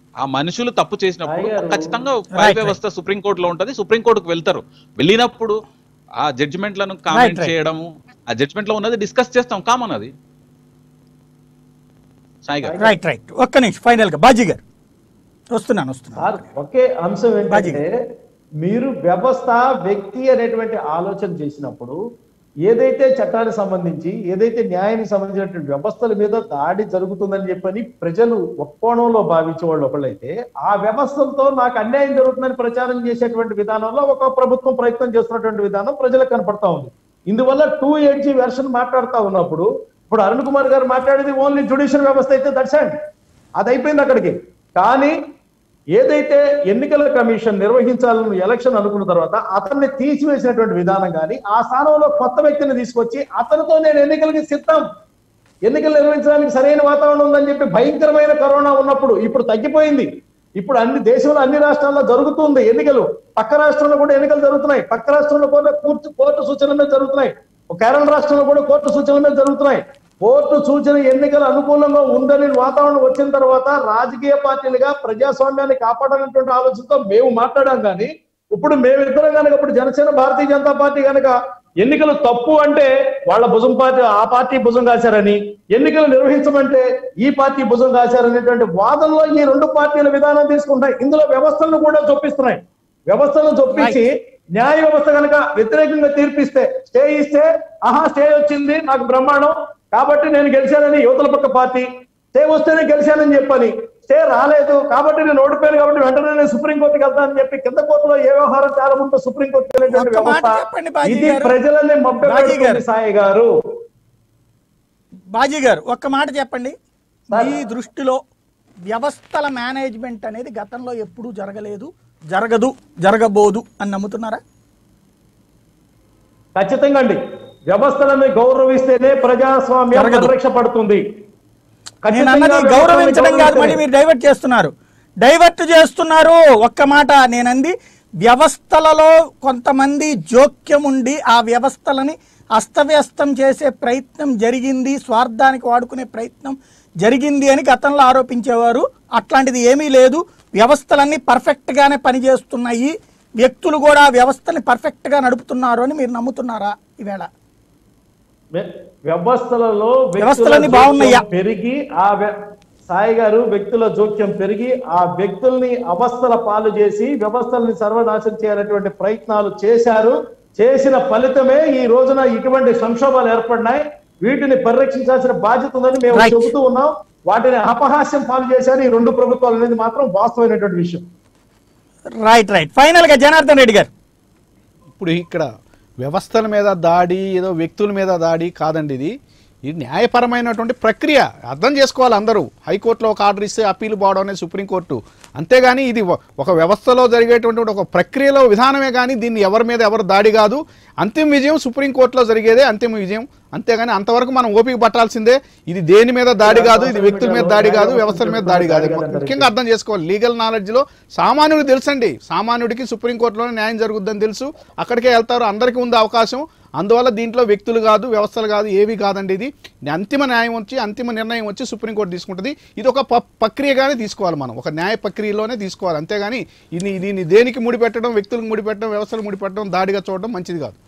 ఆ మనుషులు తప్పు చేసినప్పుడు సాయి గారు. ఖచ్చితంగా Right, న్యాయ right. వ్యవస్థ సుప్రీం కోర్టులో ఉంటది సుప్రీం కోర్టుకు వెళ్తారు వెళ్ళినప్పుడు ఆ జడ్జిమెంట్లను కామెంట్ right. చేయడము ఆ జడ్జిమెంట్ లో ఉన్నది డిస్కస్ చేస్తాం కామన్ అది సాయి గారు రైట్ రైట్ ఒక్క నిమిషం ఫైనల్ గా బాజీ గారు వస్తున్నాను వస్తున్నాను సార్ ఒకే అంశం బాజీ. ఏంటంటే మీరు వ్యవస్థ వ్యక్తి అనేటువంటి ఆలోచన చేసినప్పుడు ఏదైతే చట్టానికి సంబంధించి ఏదైతే న్యాయానికి సంబంధించినటువంటి వ్యవస్థల మీద దాడి జరుగుతుందని చెప్పని ప్రజలు ఒక కోణంలో భావించే వాళ్ళు ఒకళ్ళైతే ఆ వ్యవస్థలతో నాకు అన్యాయం జరుగుతుందని ప్రచారం చేసేటువంటి విధానంలో ఒక ప్రభుత్వం ప్రయత్నం చేస్తున్నటువంటి విధానం ప్రజలకు కనపడతా ఉంది ఇందువల్ల టూ ఎయిట్ వెర్షన్ మాట్లాడుతా ఉన్నప్పుడు ఇప్పుడు అరుణ్ కుమార్ గారు మాట్లాడేది ఓన్లీ జుడిషియల్ వ్యవస్థ అయితే దర్శండి అది అయిపోయింది అక్కడికి కానీ ఏదైతే ఎన్నికల కమిషన్ నిర్వహించాలని ఎలక్షన్ అనుకున్న తర్వాత అతన్ని తీసివేసినటువంటి విధానం కానీ ఆ స్థానంలో కొత్త వ్యక్తిని తీసుకొచ్చి అతనితో నేను ఎన్నికలకి సిద్ధం ఎన్నికలు నిర్వహించడానికి సరైన వాతావరణం ఉందని చెప్పి భయంకరమైన కరోనా ఉన్నప్పుడు ఇప్పుడు తగ్గిపోయింది ఇప్పుడు అన్ని దేశంలో అన్ని రాష్ట్రాల్లో జరుగుతుంది ఎన్నికలు పక్క రాష్ట్రంలో కూడా ఎన్నికలు జరుగుతున్నాయి పక్క రాష్ట్రంలో కూడా కోర్టు కోర్టు సూచనల మీద జరుగుతున్నాయి కేరళ రాష్ట్రంలో కూడా కోర్టు సూచనల మీద జరుగుతున్నాయి కోర్టు సూచన ఎన్నికలు అనుకూలంగా ఉందని వాతావరణం వచ్చిన తర్వాత రాజకీయ పార్టీలుగా ప్రజాస్వామ్యాన్ని కాపాడాలనేటువంటి ఆలోచనతో మేము మాట్లాడాం కానీ ఇప్పుడు మేమిద్దరం కనుక ఇప్పుడు జనసేన భారతీయ జనతా పార్టీ కనుక ఎన్నికలు తప్పు అంటే వాళ్ళ భుజం పార్టీ ఆ పార్టీ భుజం కాశారని ఎన్నికలు నిర్వహించమంటే ఈ పార్టీ భుజం కాశారనేటువంటి వాదనలో ఈ రెండు పార్టీల విధానం తీసుకుంటాయి ఇందులో వ్యవస్థలను కూడా చొప్పిస్తున్నాయి వ్యవస్థలను చొప్పించి న్యాయ వ్యవస్థ కనుక వ్యతిరేకంగా తీర్పిస్తే స్టే ఇస్తే ఆహా స్టే వచ్చింది నాకు బ్రహ్మాండం కాబట్టి నేను గెలిచానని యువతల పక్క పార్టీ స్టే వస్తేనే గెలిచానని చెప్పని స్టే రాలేదు కాబట్టి నేను ఓడిపోయాను కాబట్టి వెంటనే నేను సుప్రీంకోర్టుకి వెళ్తానని చెప్పి కింద కోర్టులో ఏ వ్యవహారం చాలా ఉంటే సుప్రీంకోర్టుకి వెళ్ళేటువంటి ఒక్క మాట వ్యవస్థ చెప్పండి బాజీ ఇది గారు. ప్రజలని బాజీ మభ్య గారు. సాయి గారు బాజీ గారు ఒక్క మాట చెప్పండి సార్. మీ దృష్టిలో వ్యవస్థల మేనేజ్మెంట్ అనేది గతంలో ఎప్పుడూ జరగలేదు జరగదు జరగబోదు అని నమ్ముతున్నారా ఖచ్చితంగా అండి వ్యవస్థలను గౌరవిస్తేనే ప్రజాస్వామ్యం జరగదు. పరిరక్ష పడుతుంది నేను అన్నది ఖచ్చితంగా గౌరవించడం కాదు వ్యవస్థలను మళ్ళీ మీరు డైవర్ట్ చేస్తున్నారు డైవర్ట్ చేస్తున్నారు ఒక్క మాట నేనంది వ్యవస్థలలో కొంతమంది జోక్యం ఉండి ఆ వ్యవస్థలని అస్తవ్యస్తం చేసే ప్రయత్నం జరిగింది స్వార్థానికి వాడుకునే ప్రయత్నం జరిగింది అని గతంలో ఆరోపించేవారు అట్లాంటిది ఏమీ లేదు వ్యవస్థలన్నీ పర్ఫెక్ట్ గానే పనిచేస్తున్నాయి వ్యక్తులు కూడా ఆ వ్యవస్థని పర్ఫెక్ట్ గా నడుపుతున్నారు అని మీరు నమ్ముతున్నారా ఈవేళ వ్య- వ్యవస్థలలో వ్యక్తుల వ్యవస్థలన్నీ జోక్యం బాగున్నాయా? పెరిగి ఆ వ్య- సాయి గారు వ్యక్తుల జోక్యం పెరిగి ఆ వ్యక్తుల్ని అవస్థల పాలు చేసి వ్యవస్థల్ని సర్వనాశనం చేయాలనేటువంటి ప్రయత్నాలు చేశారు చేసిన ఫలితమే ఈ రోజున ఇటువంటి సంక్షోభాలు ఏర్పడినాయి వీటిని పరిరక్షించాల్సిన బాధ్యత ఉందని మేము Right. చెబుతూ ఉన్నాం వాటిని అపహాస్యం పాలు చేశారు ఈ రెండు ప్రభుత్వాలు అనేది మాత్రం వాస్తవమైనటువంటి విషయం రైట్ రైట్ ఫైనల్ గా జనార్దన్ రెడ్డి గారు ఇప్పుడు ఇక్కడ వ్యవస్థల మీద దాడి ఏదో వ్యక్తుల మీద దాడి కాదండి ఇది ఇది న్యాయపరమైనటువంటి ప్రక్రియ అర్థం చేసుకోవాలి అందరూ హైకోర్టులో ఒక ఆర్డర్ ఇస్తే అప్పీలు పోవడం అనేది సుప్రీంకోర్టు అంతేగాని ఇది ఒక- ఒక వ్యవస్థలో జరిగేటువంటి ఒక ప్రక్రియలో విధానమే కానీ దీన్ని ఎవరి మీద ఎవరు దాడి కాదు అంతిమ విజయం సుప్రీంకోర్టులో జరిగేదే అంతిమ విజయం అంతేగాని అంతవరకు మనం ఓపిక పట్టాల్సిందే ఇది దేని మీద దాడి కాదు ఇది వ్యక్తుల మీద దాడి కాదు వ్యవస్థల మీద దాడి కాదు ముఖ్యంగా అర్థం చేసుకోవాలి లీగల్ నాలెడ్జ్ లో సామాన్యుడికి తెలుసండి సామాన్యుడికి సుప్రీంకోర్టులోనే న్యాయం జరుగుద్దని తెలుసు అక్కడికే వెళ్తారు అందరికీ ఉంది అవకాశం అందువల్ల దీంట్లో వ్యక్తులు కాదు వ్యవస్థలు కాదు ఏవి కాదండి ఇది అంతిమ న్యాయం వచ్చి అంతిమ నిర్ణయం వచ్చి సుప్రీంకోర్టు తీసుకుంటుంది ఇది ఒక ప- ప్రక్రియగానే తీసుకోవాలి మనం ఒక న్యాయ ప్రక్రియలోనే తీసుకోవాలి అంతేగాని ఇది దీన్ని దేనికి ముడిపెట్టడం వ్యక్తులకు ముడిపెట్టడం వ్యవస్థలకు ముడిపెట్టడం దాడిగా చూడడం మంచిది కాదు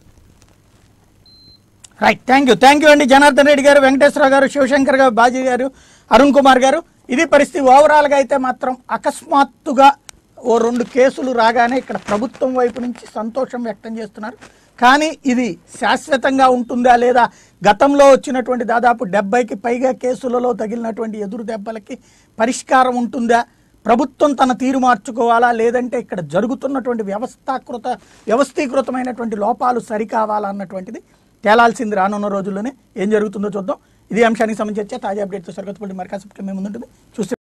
right thank you thank you అండి జనార్దన్ రెడ్డి గారు వెంకటేశ్వర గారు శివశంకర్ గారు బాజీ గారు అరుణ్ కుమార్ గారు ఇది పరిస్థితి ఓవరాల్ గా అయితే మాత్రం అకస్మాత్తుగా ఓ రెండు కేసులు రాగానే ఇక్కడ ప్రభుత్వం వైపు నుంచి సంతోషం వ్యక్తం చేస్తున్నారు కానీ ఇది శాశ్వతంగా ఉంటుందా లేదా గతంలో వచ్చినటువంటి దాదాపు డెబ్బైకి పైగా కేసులలో తగిలినటువంటి ఎదురు దెబ్బలకి పరిష్కారం ఉంటుందా ప్రభుత్వం తన తీరు మార్చుకోవాలా లేదంటే ఇక్కడ జరుగుతున్నటువంటి వ్యవస్థాకృత వ్యవస్థీకృతమైనటువంటి లోపాలు సరికావాలా అన్నటువంటిది తేలాల్సింది రానున్న రోజుల్లోనే ఏం జరుగుతుందో చూద్దాం ఇదే అంశానికి సంబంధించి తాజా అప్డేట్తో సరికొత్తపల్లి మరకాసు మీ ముందుంటుంది చూస్తే